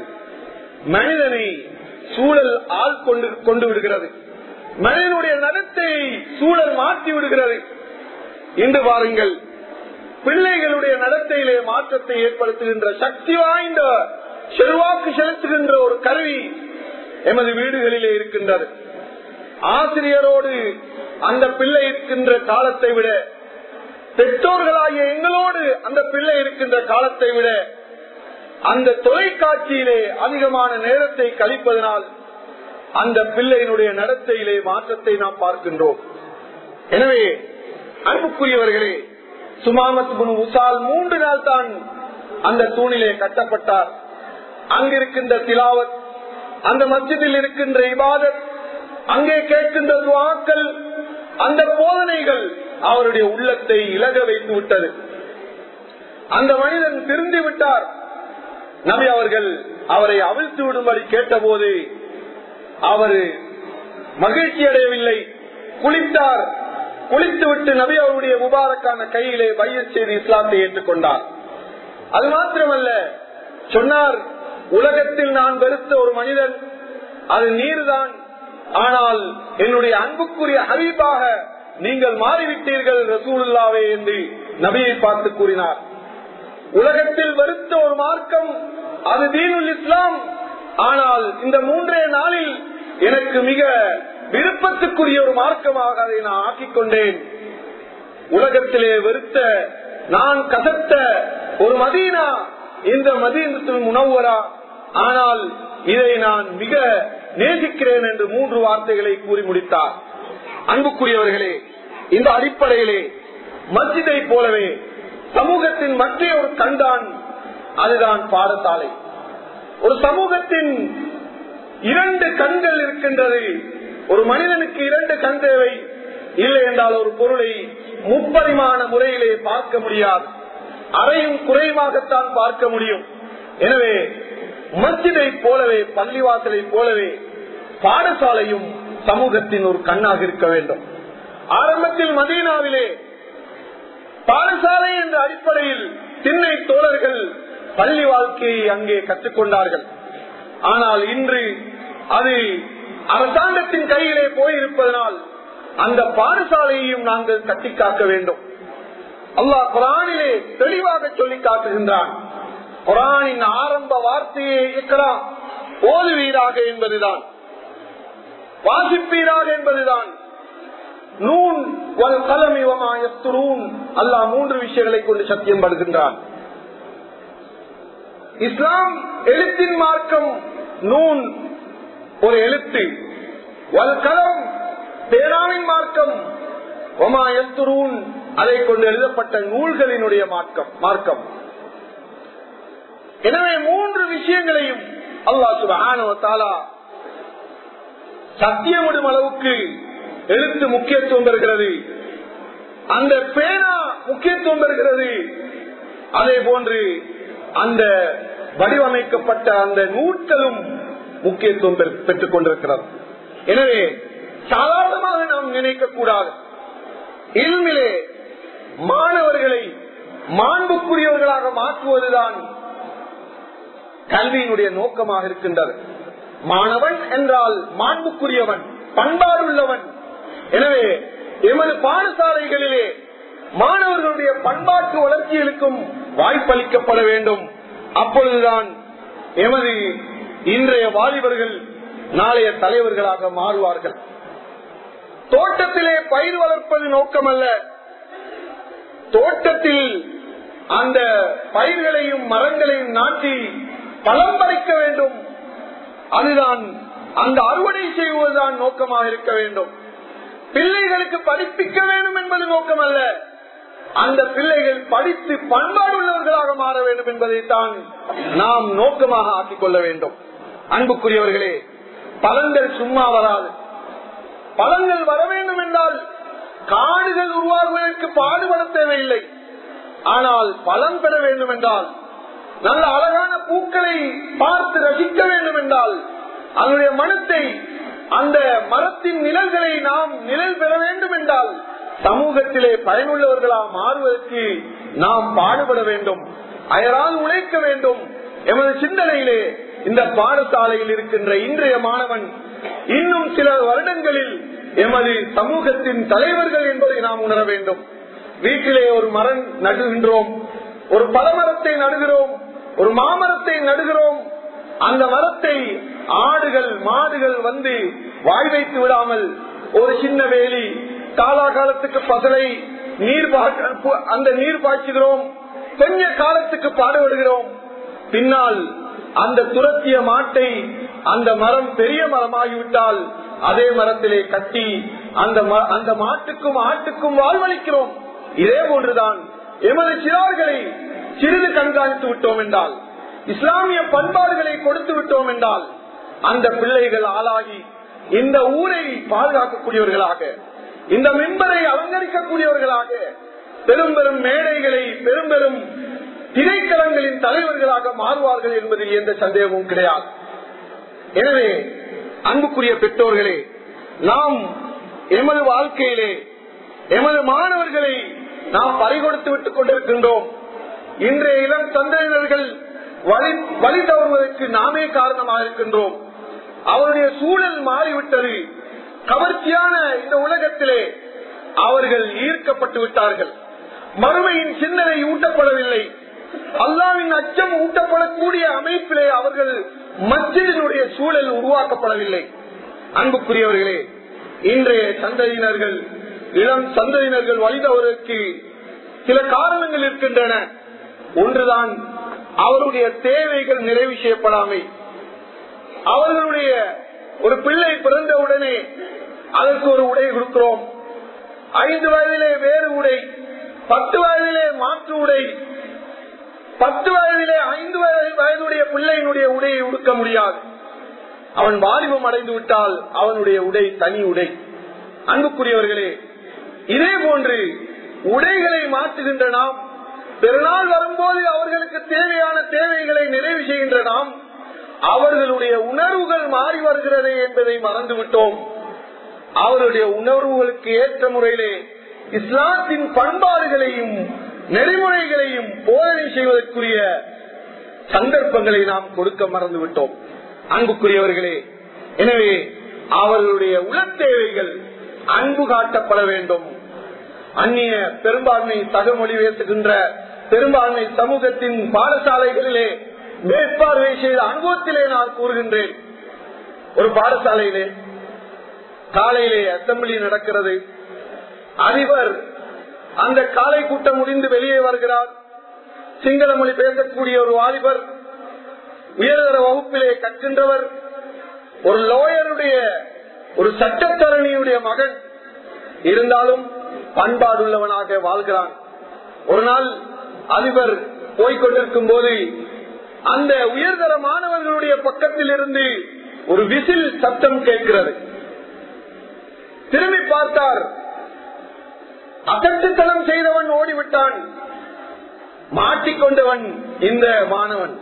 மனிதனை சூழல் ஆள் கொண்டு கொண்டு விடுகிறது மனிதனுடைய நடத்தையை சூழல் மாற்றி விடுகிறது இன்று பாருங்கள் பிள்ளைகளுடைய நடத்தையிலே மாற்றத்தை ஏற்படுத்துகின்ற சக்தி வாய்ந்த செல்வாக்கு செலுத்துகின்ற ஒரு கருவி எமது வீடுகளிலே இருக்கின்றது ஆசிரியரோடு அந்த பிள்ளை இருக்கின்ற காலத்தை விட பெற்றோர்களாகிய எங்களோடு அந்த பிள்ளை இருக்கின்ற காலத்தை விட அந்த தொலைக்காட்சியிலே அதிகமான நேரத்தை கழிப்பதனால் அந்த பிள்ளையினுடைய நடத்தையிலே மாற்றத்தை நாம் பார்க்கின்றோம் எனவே அன்புக்குரியவர்களே சுமாமத் உசால் மூன்று நாள் தான் அந்த தூணிலே கட்டப்பட்டார் அங்கிருக்கின்ற திலாவத் அந்த மஸ்ஜிதில் இருக்கின்ற இபாதத் அங்கே கேட்கின்ற துவாக்கள் அந்த போதனைகள் அவருடைய உள்ளத்தை இலக வைத்து விட்டது அந்த மனிதன் திருந்தி விட்டார் நபி அவர்கள் அவரை அவிழ்த்து விடும்படி கேட்டபோது அவர் மகிழ்ச்சி அடையவில்லை குளித்தார் குளித்து விட்டு நபி அவருடைய முபாரக்கான கையிலே பைய செய்து இஸ்லாத்தை ஏற்றுக்கொண்டார் அது மாத்திரமல்ல சொன்னார் உலகத்தில் நான் வெறுத்த ஒரு மனிதன் அது நீர்தான் ஆனால் என்னுடைய அன்புக்குரிய ஹரீபாக நீங்கள் மாறிவிட்டீர்கள் ரசூலுல்லாவே என்று நபியை பார்த்து கூறினார் உலகத்தில் வெறுத்த ஒரு மார்க்கம் அது தீனுல் இஸ்லாம் ஆனால் இந்த மூன்றே நாளில் எனக்கு மிக விருப்பத்துக்குரிய ஒரு மார்க்கமாக அதை நான் ஆக்கிக் கொண்டேன் உலகத்திலே வெறுத்த நான் கசத்த ஒரு மதீனா இந்த மதீனத்தில் உணவுவரா ஆனால் இதை நான் மிக நேசிக்கிறேன் என்று மூன்று வார்த்தைகளை கூறி முடித்தார் அன்புக்குரியவர்களே இந்த அடிப்படையிலே மஸ்ஜிதை போலவே சமூகத்தின் மற்ற ஒரு கண்டான் அதுதான் பாடசாலை ஒரு சமூகத்தின் இரண்டு கண்கள் இருக்கின்றது ஒரு மனிதனுக்கு இரண்டு கண் தேவை இல்லை என்றால் ஒரு பொருளை முப்பரிமாண முறையிலே பார்க்க முடியாது அறையும் குறைவாகத்தான் பார்க்க முடியும் எனவே மஸ்ஜிதை போலவே பள்ளிவாசலை போலவே பாடசாலையும் சமூகத்தின் ஒரு கண்ணாக இருக்க வேண்டும் ஆரம்பத்தில் மதீனாவிலே பாடசாலை என்ற அடிப்படையில் திண்ணை தோழர்கள் பள்ளி வாழ்க்கையை அங்கே கற்றுக்கொண்டார்கள் ஆனால் இன்று அது அரசாங்கத்தின் கையிலே போயிருப்பதனால் அந்த பாடசாலையையும் நாங்கள் கட்டி காக்க வேண்டும் அல்லாஹ் குரானிலே தெளிவாக சொல்லி காட்டுகின்றான் குரானின் ஆரம்ப வார்த்தையை இக்கலாம் ஓதுவீராக என்பதுதான் வாசிப்பீராக என்பதுதான் நூன் வல் கலமி வமா யஸ்துரூன் அல்லாஹ் மூன்று விஷயங்களை கொண்டு சத்தியம் படுகின்றான் இஸ்லாம் எழுத்தின் மார்க்கம் நூன் ஒரு எழுத்து வல் கலம் பேராவின் மார்க்கம் ஒமா எஸ்துரூன் அதை கொண்டு எழுதப்பட்ட நூல்களினுடைய மார்க்கம் மார்க்கம் எனவே மூன்று விஷயங்களையும் அல்லாஹ் சுபஹானவத்தாலா சத்தியமிடும் அளவுக்கு எழுத்து முக்கியத்துவம் பெறுகிறது அந்த பேனா முக்கியத்துவம் பெறுகிறது அதே போன்று அந்த வடிவமைக்கப்பட்ட அந்த நூட்களும் முக்கியத்துவம் பெற்றுக் கொண்டிருக்கிறது எனவே சாதாரணமாக நாம் நினைக்க கூடாது இல்மிலே மாணவர்களை மாண்புக்குரியவர்களாக மாற்றுவதுதான் கல்வியினுடைய நோக்கமாக இருக்கின்றது மாணவன் என்றால் மாண்புக்குரியவன் பண்பாடுள்ளவன் எனவே எமது பாடசாலைகளிலே மாணவர்களுடைய பண்பாட்டு வளர்ச்சிகளுக்கும் வாய்ப்பளிக்கப்பட வேண்டும் அப்பொழுதுதான் எமது இன்றைய வாலிபர்கள் நாளைய தலைவர்களாக மாறுவார்கள் தோட்டத்திலே பயிர் வளர்ப்பது நோக்கமல்ல தோட்டத்தில் அந்த பயிர்களையும் மரங்களையும் நாட்டி பலம் பறிக்க வேண்டும் அதுதான் அந்த அறுவடை செய்வதுதான் நோக்கமாக இருக்க வேண்டும் பிள்ளைகளுக்கு படிப்பிக்க வேண்டும் என்பது நோக்கம் அல்ல அந்த பிள்ளைகள் படித்து பண்பாடு உள்ளவர்களாக மாற வேண்டும் என்பதைத்தான் நாம் நோக்கமாக ஆக்கிக் கொள்ள வேண்டும் அன்புக்குரியவர்களே பலன்கள் சும்மா வராது பலன்கள் வர வேண்டும் என்றால் காடுகள் உருவாகுவதற்கு பாடுபட தேவையில்லை ஆனால் பலன் பெற வேண்டும் என்றால் நல்ல அழகான பூக்களை பார்த்து ரசிக்க வேண்டும் என்றால் அதனுடைய மனத்தை அந்த மரத்தின் நிழல்களை நாம் நிழல் பெற வேண்டும் என்றால் சமூகத்திலே பயனுள்ளவர்களாக மாறுவதற்கு நாம் பாடுபட வேண்டும் அயரால் உழைக்க வேண்டும் எமது சிந்தனையிலே இந்த பாடசாலையில் இருக்கின்ற இன்றைய மாணவன் இன்னும் சில வருடங்களில் எமது சமூகத்தின் தலைவர்கள் என்பதை நாம் உணர வேண்டும் வீட்டிலே ஒரு மரம் நடுகின்றோம் ஒரு பலமரத்தை நடுகிறோம் ஒரு மாமரத்தை நடுகிறோம் அந்த மரத்தை ஆடுகள் மாடுகள் வந்து வாய் வைத்து விடாமல் ஒரு சின்ன வேலி காலாகாலத்துக்கு பகலை நீர் பா- அந்த நீர் பாய்ச்சுகிறோம் கொஞ்ச காலத்துக்கு பாடுபடுகிறோம் பின்னால் அந்த துரத்திய மாட்டை அந்த மரம் பெரிய மரமாகிவிட்டால் அதே மரத்திலே கட்டி அந்த ம- அந்த மாட்டுக்கும் ஆட்டுக்கும் வாழ்வளிக்கிறோம் இதே போன்றுதான் எமது சிறார்களை சிறிது கண்காணித்து விட்டோம் என்றால் இஸ்லாமிய பண்பாடுகளை கொடுத்து விட்டோம் என்றால் அந்த பிள்ளைகள் ஆளாகி இந்த ஊரை பாதுகாக்கக்கூடியவர்களாக இந்த மின்பரை அலங்கரிக்கக்கூடியவர்களாக பெரும் பெரும் மேடைகளை பெரும் பெரும் திரைக்களங்களின் தலைவர்களாக மாறுவார்கள் என்பதில் எந்த சந்தேகமும் கிடையாது எனவே அன்புக்குரிய பெற்றோர்களே நாம் எமது வாழ்க்கையிலே எமது மாணவர்களை நாம் பறிகொடுத்து விட்டுக் கொண்டிருக்கின்றோம் இன்றைய இளம் தந்தையினர்கள் வழி வழி தவறுவதற்கு நாமே காரணமாக இருக்கின்றோம் அவருடைய சூழல் மாறிவிட்டது கவர்ச்சியான இந்த உலகத்திலே அவர்கள் ஈர்க்கப்பட்டு விட்டார்கள் மறுமையின் சிந்தனை ஊட்டப்படவில்லை அல்லாவின் அச்சம் ஊட்டப்படக்கூடிய அமைப்பிலே அவர்கள் மஸ்ஜிதினுடைய சூழல் உருவாக்கப்படவில்லை அன்புக்குரியவர்களே இன்றைய சந்ததியினர்கள் இளம் சந்ததியினர்கள் வழிதவருக்கு சில காரணங்கள் இருக்கின்றன ஒன்றுதான் அவருடைய தேவைகள் நிறைவு செய்யப்படாமை அவர்களுடைய ஒரு பிள்ளை பிறந்தவுடனே அதற்கு ஒரு உடை கொடுக்கிறோம் ஐந்து வயதிலே வேறு உடை பத்து வயதிலே மாற்று உடை பத்து வயதிலே ஐந்து வயது வயதுடைய பிள்ளையினுடைய உடையை உடுக்க முடியாது அவன் வாலிபம் அடைந்து விட்டால் அவனுடைய உடை தனி உடை அன்புக்குரியவர்களே இதே போன்று உடைகளை மாற்றுகின்ற நாம் பெருநாள் வரும்போது அவர்களுக்கு தேவையான தேவைகளை நிறைவு செய்கின்ற நாம் அவர்களுடைய உணர்வுகள் மாறி வருகிறது என்பதை மறந்துவிட்டோம் அவருடைய உணர்வுகளுக்கு ஏற்ற முறையிலே இஸ்லாத்தின் பண்பாடுகளையும் நெறிமுறைகளையும் போதனை செய்வதற்குரிய சந்தர்ப்பங்களை நாம் கொடுக்க மறந்து விட்டோம் அன்புக்குரியவர்களே எனவே அவர்களுடைய உளத்தேவைகள் அன்பு காட்டப்பட வேண்டும் அந்நிய பெரும்பான்மை சகமொழி பேசுகின்ற பெரும்பான்மை சமூகத்தின் பாடசாலைகளிலே மேற்பார்வை செய்த அனுபவத்திலே நான் கூறுகின்றேன் ஒரு பாடசாலையிலே காலையிலே அசம்பிளி நடக்கிறது அதிபர் அந்த காலை கூட்டம் முடிந்து வெளியே வருகிறார் சிங்கள மொழி பேசக்கூடிய ஒரு வாலிபர் உயர்தர வகுப்பிலே கற்கின்றவர் ஒரு லோயருடைய ஒரு சட்டத்தரணியுடைய மகன் இருந்தாலும் பண்பாடுள்ளவனாக வாழ்கிறான் ஒரு நாள் அதிபர் போய்கொண்டிருக்கும் போது அந்த உயர்தர மாணவர்களுடைய பக்கத்தில் இருந்து ஒரு விசில் சத்தம் கேட்கிறது திரும்பி பார்த்தார் அசட்டுத்தனம் செய்தவன் ஓடிவிட்டான் மாட்டிக்கொண்டவன் இந்த மாணவன்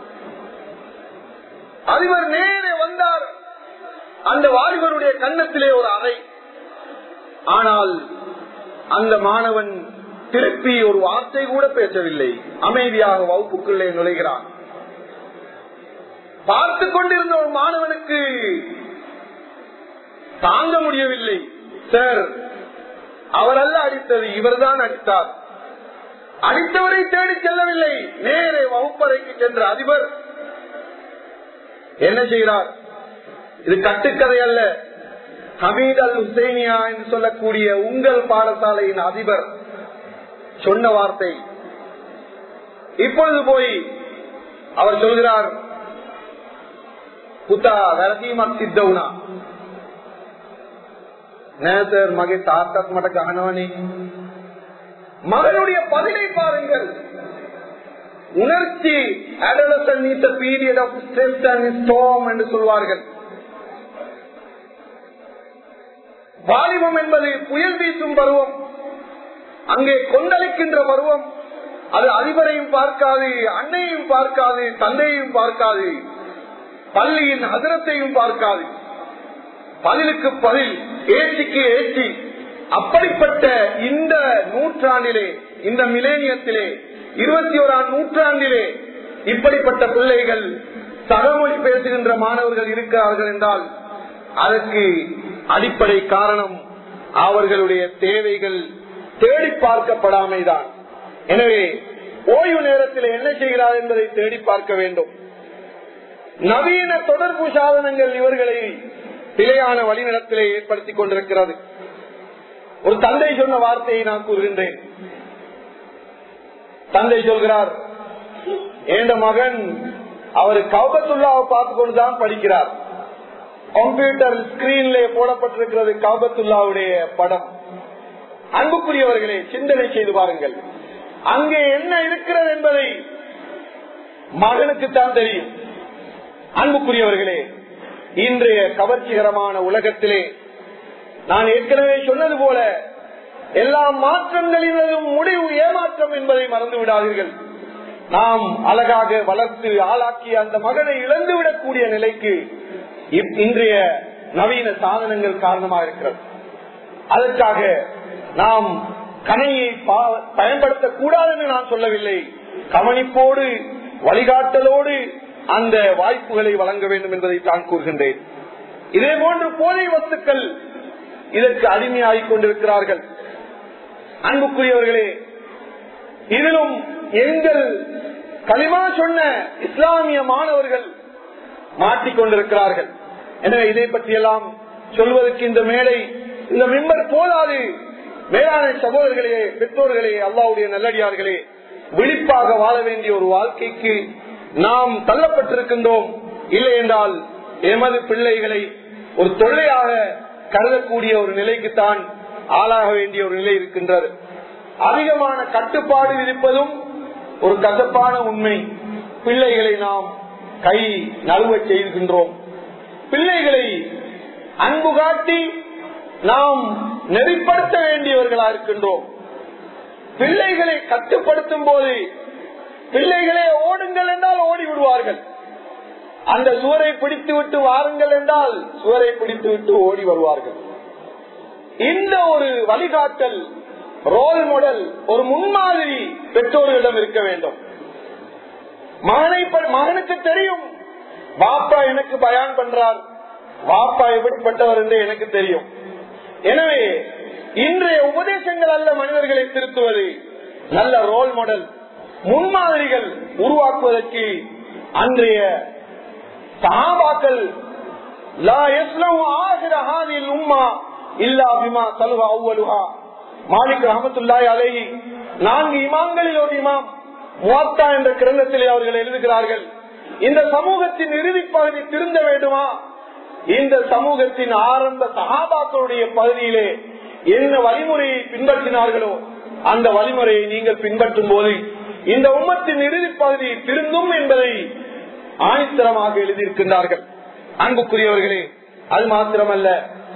அதிபர் நேரே வந்தார் அந்த வாலிபருடைய கன்னத்திலே ஒரு அறை ஆனால் அந்த மாணவன் திருப்பி ஒரு வார்த்தை கூட பேசவில்லை அமைதியாக வகுப்புக்குள்ளே நுழைகிறான் பார்த்து கொண்டிருந்த ஒரு மாணவனுக்கு தாங்க முடியவில்லை சார் அவர் அல்ல அடித்தது இவர்தான் அடித்தார் அடித்தவரை தேடி செல்லவில்லை நேரே வகுப்பறைக்கு சென்ற அதிபர் என்ன செய்கிறார் இது கட்டுக்கதை அல்ல ஹமீத் அல் ஹுசைனியா என்று சொல்லக்கூடிய உங்கள் பாடசாலையின் அதிபர் சொன்ன வார்த்தை இப்பொழுது போய் அவர் சொல்கிறார் புத்தா වැරදීමක් සිද්ධ වුණා නෑ සර් මගේ තාත්තත් මට ගහනවනේ மகனுடைய பதிலை பாருங்கள் உணர்ச்சி adolescent is a period of stress and storm என்று சொல்வார்கள் வாலிபம் என்பது புயல் வீசும் பருவம் அங்கே கொந்தளிக்கின்ற பருவம் அது அதிபரையும் பார்க்காது அன்னையும் பார்க்காது தந்தையும் பார்க்காது பள்ளியின் அதிரத்தையும் பார்க்காது பதிலுக்கு பதில் ஏற்றிக்கு ஏற்றி அப்படிப்பட்ட இந்த நூற்றாண்டிலே இந்த மிலேனியத்திலே இருபத்தி ஓராம் நூற்றாண்டிலே இப்படிப்பட்ட பிள்ளைகள் சகமொழி பேசுகின்ற மாணவர்கள் இருக்கிறார்கள் என்றால் அதற்கு அடிப்படை காரணம் அவர்களுடைய தேவைகள் தேடி பார்க்கப்படாமைதான் எனவே ஓய்வு நேரத்தில் என்ன செய்கிறார் என்பதை தேடி பார்க்க வேண்டும் நவீன தொடர்பு சாதனங்கள் இவர்களை பிழையான வழிநடத்திலே ஏற்படுத்திக் கொண்டிருக்கிறது ஒரு தந்தை சொன்ன வார்த்தையை நான் கூறுகின்றேன் தந்தை சொல்கிறார் என் மகன் அவர் கவுபத்துல்லாவை பார்த்து கொண்டுதான் படிக்கிறார் கம்ப்யூட்டர் ஸ்கிரீன்ல போடப்பட்டிருக்கிறது கவுபத்துல்லாவுடைய படம் அன்புக்குரியவர்களே சிந்தனை செய்து பாருங்கள் அங்கே என்ன இருக்கிறது என்பதை மகனுக்குத்தான் தெரியும் அன்புக்குரியவர்களே இன்றைய கவர்ச்சிகரமான உலகத்திலே நான் ஏற்கனவே சொன்னது போல எல்லா மாற்றங்களினதும் முடிவு ஏமாற்றம் என்பதை மறந்து விடாதீர்கள் நாம் அழகாக வளர்த்து ஆளாக்கிய அந்த மகனை இழந்துவிடக்கூடிய நிலைக்கு இன்றைய நவீன சாதனங்கள் காரணமாக இருக்கிறது அதற்காக நாம் கணையை பயன்படுத்தக்கூடாது என்று நான் சொல்லவில்லை கவனிப்போடு வழிகாட்டலோடு அந்த வாய்ப்புகளை வழங்க வேண்டும் என்பதை தான் கூறுகின்றேன் இதே போன்று போதை வஸ்துக்கள் இதற்கு அடிமையாகிக் கொண்டிருக்கிறார்கள் அன்புக்குரியவர்களே இதிலும் எங்கள் களிமா சொன்ன இஸ்லாமிய மாணவர்கள் மாட்டிக்கொண்டிருக்கிறார்கள் எனவே இதை பற்றியெல்லாம் சொல்வதற்கு இந்த மேடை இந்த மிம்பர் போதாது மேலான சகோதரர்களே பெற்றோர்களே அல்லாவுடைய நல்லடியார்களே விழிப்பாக வாழ வேண்டிய ஒரு வாழ்க்கைக்கு நாம் தள்ளப்பட்டிருக்கின்றோம் இல்லை என்றால் எமது பிள்ளைகளை ஒரு தொல்லையாக கருதக்கூடிய ஒரு நிலைக்குத்தான் ஆளாக வேண்டிய ஒரு நிலை இருக்கின்றது அதிகமான கட்டுப்பாடு இருப்பதும் ஒரு கசப்பான உண்மை பிள்ளைகளை நாம் கை நழுவ செய்கின்றோம் பிள்ளைகளை அன்பு காட்டி நாம் நெறிப்படுத்த வேண்டியவர்களா இருக்கின்றோம் பிள்ளைகளை கட்டுப்படுத்தும் போது பிள்ளைகளே ஓடுங்கள் என்றால் ஓடி விடுவார்கள் அந்த சுவரை பிடித்து விட்டு வாருங்கள் என்றால் சுவரை பிடித்து விட்டு ஓடி வருவார்கள் இந்த ஒரு வழிகாட்டல் ரோல் மாடல் ஒரு முன்மாதிரி பெற்றோர்களிடம் இருக்க வேண்டும் மகனை மகனுக்கு தெரியும் பாப்பா எனக்கு பயான் பண்றார் பாப்பா எப்படிப்பட்டவர் என்று எனக்கு தெரியும் எனவே இன்றைய உபதேசங்கள் அல்ல மனிதர்களை திருத்துவது நல்ல ரோல் மாடல் முன்மாதிரிகள் உருவாக்குவதற்கு அன்றைய சஹாபாக்கள் லா யஸ்லமு ஆகிர ஹாதில் உம்மா இல்லா பிமா சலுஹா அவ்வலுஹா மாலிக் ரஹமத்துல்லாஹி அலைஹி நான்கு இமாம்களில் ஒரு இமாம் முவாத்தா என்ற கிரந்தத்திலே அவர்கள் எழுதுகிறார்கள் இந்த சமூகத்தின் இறுதி பகுதி திருந்த வேண்டுமா இந்த சமூகத்தின் ஆரம்ப சகாபாக்களுடைய பகுதியிலே என்ன வழிமுறையை பின்பற்றினார்களோ அந்த வழிமுறையை நீங்கள் பின்பற்றும் போது இந்த உம்மத்தின் இறுதி பகுதி திருந்தும் என்பதை ஆணித்தரமாக எழுதியிருக்கின்றார்கள் அன்புக்குரியவர்களே அது மாத்திரமல்ல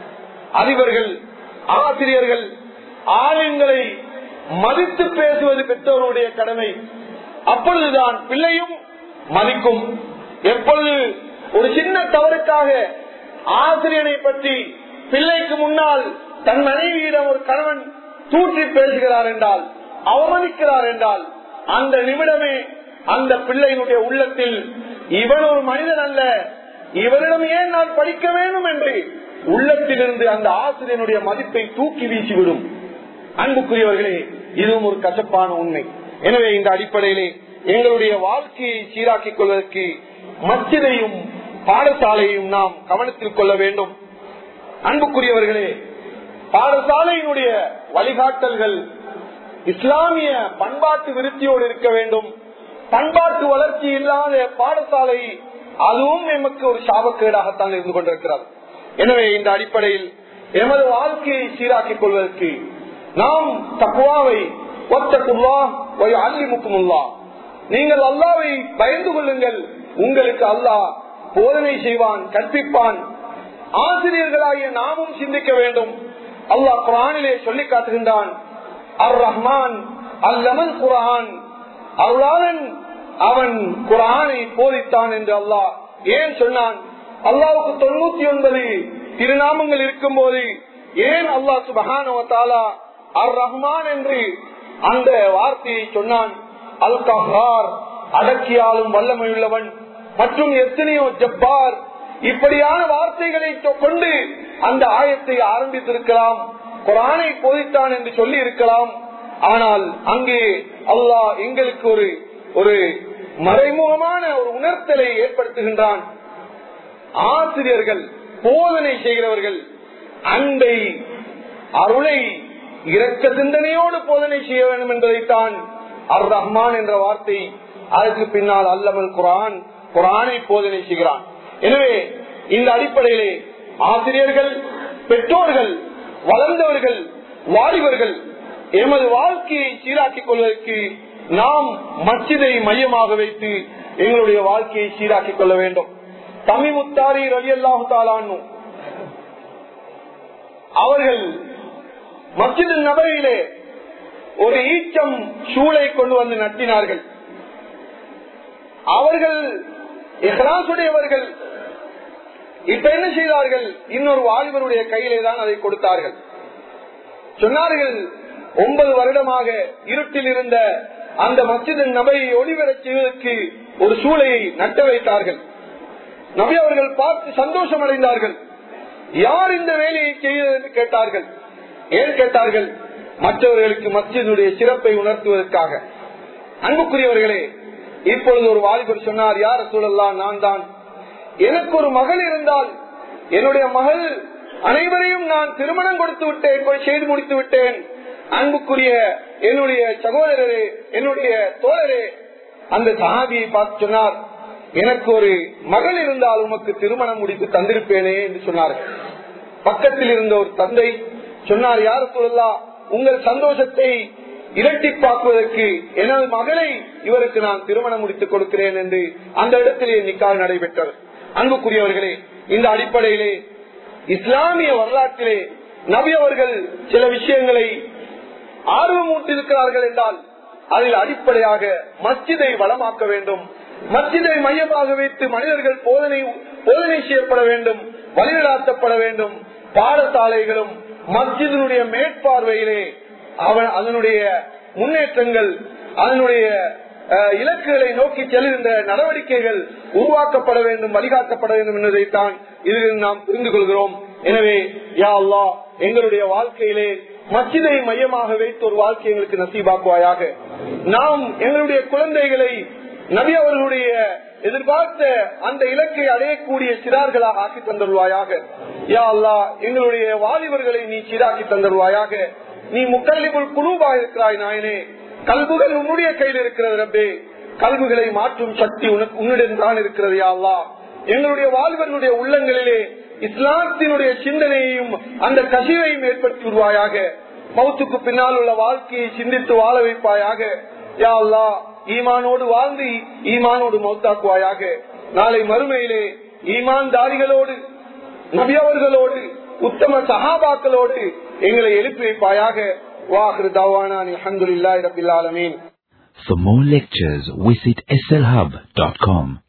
அதிபர்கள் ஆசிரியர்கள் ஆலயங்களை மதித்து பேசுவது பெற்றோருடைய கடமை அப்பொழுதுதான் பிள்ளையும் மதிக்கும் எப்பொழுது ஒரு சின்ன தவறுக்காக ஆசிரியனை பற்றி பிள்ளைக்கு முன்னால் தன் மனைவியிடம் ஒரு கணவன் தூற்றி பேசுகிறார் என்றால் அவமதிக்கிறார் என்றால் அந்த நிமிடமே அந்த பிள்ளையினுடைய உள்ளத்தில் இவன் ஒரு மனிதன் அல்ல இவரிடம் ஏன் நான் படிக்க வேண்டும் என்று உள்ளத்திலிருந்து அந்த ஆசிரியனுடைய மதிப்பை தூக்கி வீசிவிடும் அன்புக்குரியவர்களே இதுவும் ஒரு கசப்பான உண்மை எனவே இந்த அடிப்படையிலே எங்களுடைய வாழ்க்கையை சீராக்கிக் கொள்வதற்கு மச்சிதையும் பாடசாலையும் நாம் கவனத்தில் கொள்ள வேண்டும் அன்புக்குரியவர்களே பாடசாலையினுடைய வழிகாட்டல்கள் இஸ்லாமிய பண்பாட்டு விருத்தியோடு இருக்க வேண்டும் பண்பாட்டு வளர்ச்சி இல்லாத பாடசாலை அதுவும் எமக்கு ஒரு சாபக்கேடாகத்தான் இருந்து கொண்டிருக்கிறது எனவே இந்த அடிப்படையில் எமது வாழ்க்கையை சீராக்கிக் கொள்வதற்கு நாம் தக்குவாவை ஒத்தக்குள்ளா அல்லிமுக்குமுல்லா நீங்கள் அல்லாவை பயந்து கொள்ளுங்கள் உங்களுக்கு அல்லாஹ் போதனை செய்வான் கற்பிப்பான் ஆசிரியர்களாகிய நாமும் சிந்திக்க வேண்டும் அல்லாஹ் குரானிலே சொல்லி காட்டுகின்றான் அர் ரஹ்மான் அல்லமன் குரான் அருளாளன் அவன் குரானை போதித்தான் என்று அல்லாஹ் ஏன் சொன்னான் அல்லாவுக்கு தொண்ணூத்தி ஒன்பது திருநாமங்கள் இருக்கும் போது ஏன் அல்லாஹ் சுபகானவத்தாலா அர் ரஹ்மான் என்று அந்த வார்த்தையை சொன்னான் அல் கஹார் அடக்கியாலும் வல்லமையுள்ளவன் மற்றும் எத்தனையோ ஜப்பார் இப்படியான வார்த்தைகளை கொண்டு அந்த ஆயத்தை ஆரம்பித்திருக்கலாம் குரானை போதித்தான் என்று சொல்லி இருக்கலாம் ஆனால் அங்கே அல்லாஹ் எங்களுக்கு ஒரு ஒரு மறைமுகமான ஒரு உணர்த்தலை ஏற்படுத்துகின்றான் ஆசிரியர்கள் போதனை செய்கிறவர்கள் அன்பை அருளை இரக்க சிந்தனையோடு போதனை செய்ய வேண்டும் என்பதைத்தான் அர் ரஹ்மான் என்ற வார்த்தை அதற்கு பின்னால் அல்லமல் குரான் குரானை போதனை செய்கிறான் எனவே இந்த அடிப்படையிலே ஆசிரியர்கள் பெற்றோர்கள் வளர்ந்தவர்கள் வாலிபர்கள் எமது வாழ்க்கையை சீராக்கிக் கொள்வதற்கு நாம் மச்சிதை மையமாக வைத்து எங்களுடைய வாழ்க்கையை சீராக்கிக் கொள்ள வேண்டும் தமிமுத்தாரி ரவி அல்லாஹு தாலான்னு அவர்கள் மஸ்ஜிது நபரையிலே ஒரு ஈச்சம் சூளை கொண்டு வந்து நட்டினார்கள் அவர்கள் இஹ்ராசுடையவர்கள் இப்ப என்ன செய்தார்கள் இன்னொரு வாலிபருடைய கையிலே தான் அதை கொடுத்தார்கள் சொன்னார்கள் ஒன்பது வருடமாக இருட்டில் இருந்த அந்த மஸ்ஜிது நபையை ஒளிவரச் செய்வதற்கு ஒரு சூளையை நட்ட வைத்தார்கள் நபி அவர்கள் பார்த்து சந்தோஷம் அடைந்தார்கள் யார் இந்த வேலையை செய்தது என்று கேட்டார்கள் ஏன் கேட்டார்கள் மற்றவர்களுக்கு மஸ்ஜிதுடைய சிறப்பை உணர்த்துவதற்காக அன்புக்குரியவர்களே இப்பொழுது ஒரு வாலிபர் சொன்னார் யார் சூழல்லாம் நான் தான் எனக்கு ஒரு மகள் இருந்தால் என்னுடைய மகள் அனைவரையும் நான் திருமணம் கொடுத்து விட்டேன் போய் செய்து முடித்து விட்டேன் அன்புக்குரிய என்னுடைய சகோதரரே என்னுடைய தோழரே அந்த சஹாபியை பார்த்து சொன்னார் எனக்கு ஒரு மகள் இருந்தால் உமக்கு திருமணம் முடித்து தந்திருப்பேனே என்று சொன்னார்கள் பக்கத்தில் இருந்த ஒரு தந்தை சொன்னார் யார் சொல்லலாம் உங்கள் சந்தோஷத்தை இரட்டிப்பாக்குவதற்கு எனது மகளை இவருக்கு நான் திருமணம் முடித்துக் கொடுக்கிறேன் என்று அந்த இடத்திலே நிக்கால் நடைபெற்றது அன்புக்குரியவர்களே இந்த அடிப்படையிலே இஸ்லாமிய வரலாற்றிலே நபி அவர்கள் சில விஷயங்களை ஆர்வமூட்டிருக்கிறார்கள் என்றால் அதில் அடிப்படையாக மஸ்ஜிதை வளமாக்க வேண்டும் மஸ்ஜிதை மையமாக வைத்து மனிதர்கள் போதனை போதனை செய்யப்பட வேண்டும் வழிநடாத்தப்பட வேண்டும் பாடசாலைகளும் மஸ்ஜிதனுடைய மேற்பார்வையிலே அவன் அதனுடைய முன்னேற்றங்கள் அதனுடைய இலக்குகளை நோக்கி செல்கின்ற நடவடிக்கைகள் உருவாக்கப்பட வேண்டும் வழிகாட்டப்பட வேண்டும் என்பதைத்தான் இதில் நாம் புரிந்து கொள்கிறோம் எனவே யா அல்லா எங்களுடைய வாழ்க்கையிலே மச்சிதை மையமாக வைத்து ஒரு வாழ்க்கை எங்களுக்கு நசீபாக்குவாயாக நாம் எங்களுடைய குழந்தைகளை நபி அவர்களுடைய எதிர்பார்த்த அந்த இலக்கை அடையக்கூடிய சிறார்களாக ஆக்கி தந்தருவாயாக யா அல்லா எங்களுடைய வாலிபர்களை நீ சீராக்கி தந்தருவாயாக நீ முக்கல்லிபுல் குழுவா இருக்கிறாய் நாயனே கல்புகள் உன்னுடைய கையில் இருக்கிறது ரப்பே கல்விகளை மாற்றும் சக்தி உன்னிடம் தான் இருக்கிறது யா அல்லா எங்களுடைய வாலிபர்களுடைய உள்ளங்களிலே இஸ்லாத்தினுடைய சிந்தனையையும் அந்த கசிவையும் ஏற்படுத்தி விடுவாயாக மௌத்துக்கு பின்னால் உள்ள வாழ்க்கையை சிந்தித்து வாழ வைப்பாயாக யா அல்லா ஈமானோடு வாழ்ந்து ஈமானோடு மௌத்தாக்குவாயாக நாளை மறுமையிலே ஈமான் தாரிகளோடு நபியவர்களோடு உத்தம சகாபாக்களோடு எங்களை எழுப்பி வைப்பாயாக வாஹிரு தாவானா அலமதுல்லாஹி ரபில் ஆலமீன் For more lectures, visit slhub.com.